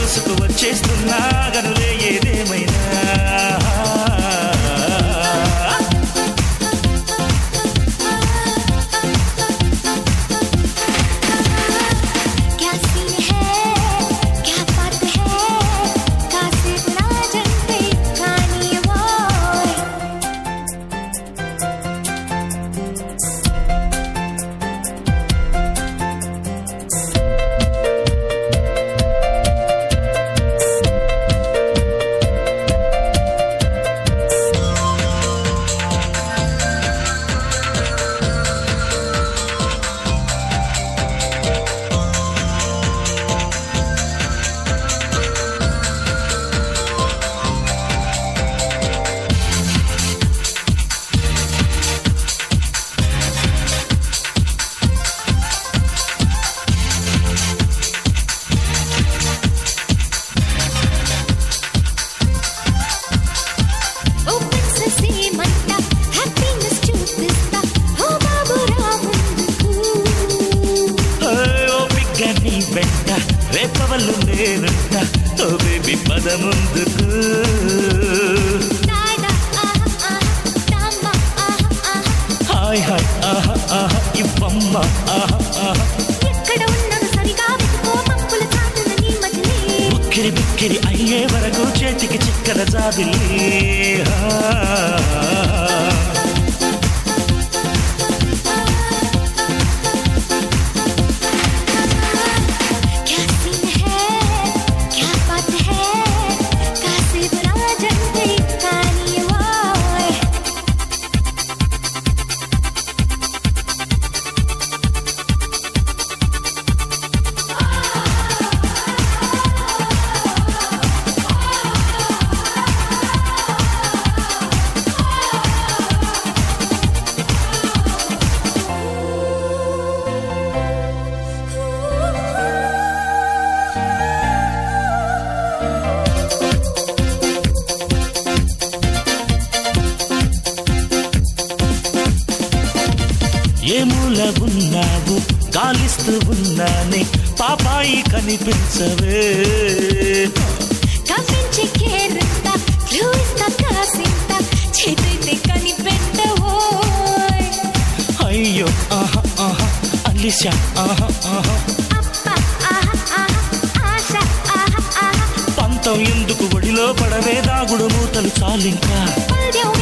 దూసుకు వచ్చేస్తున్నా గనులే ఏదేమైనా क्या सीन है क्या बात है कासिफ राजन पे कहानी वो ఓపెన్ ససేమంట హ్యాపీనెస్ చూపిస్తా ఓ బాబు రాముందుకు ఓపిగ్గా నీ వెంట రేపవల్లు నేనుంట ఓ బేబీ పద ముందుకు తాడా ఆహా ఆహా తామ్మ ఆహా ఆహా హాయ్ హాయ్ ఆహా ఆహా ఇవ్వమ్మ ఆహా ఆహా ఎక్కడ ఉన్నాడు సరిగా వెతుకో మప్పుల చాటున నీ మజిలీ ఉక్కిరి బిక్కిరి అయ్యే వరకు చేతికి చిక్కల జాబిల్లి क्या सीन है क्या बात है कासिफ राजन पे कहानी वो ఏ మూల ఉన్నావు గాలిస్తూ ఉన్నానే పాపాయి కనిపించవే కవ్వించి కేరింత క్లూయిస్త కాసింత చేతైతే కనిపెట్టవోయ్ అయ్యో ఆహా ఆహా అలిశా ఆహా ఆహా అప్ప ఆహా ఆహా ఆశ ఆహా ఆహా పంతం ఎందుకు ఒడిలో పడవే దాగుడు మూతలు చాలింకా పల్యం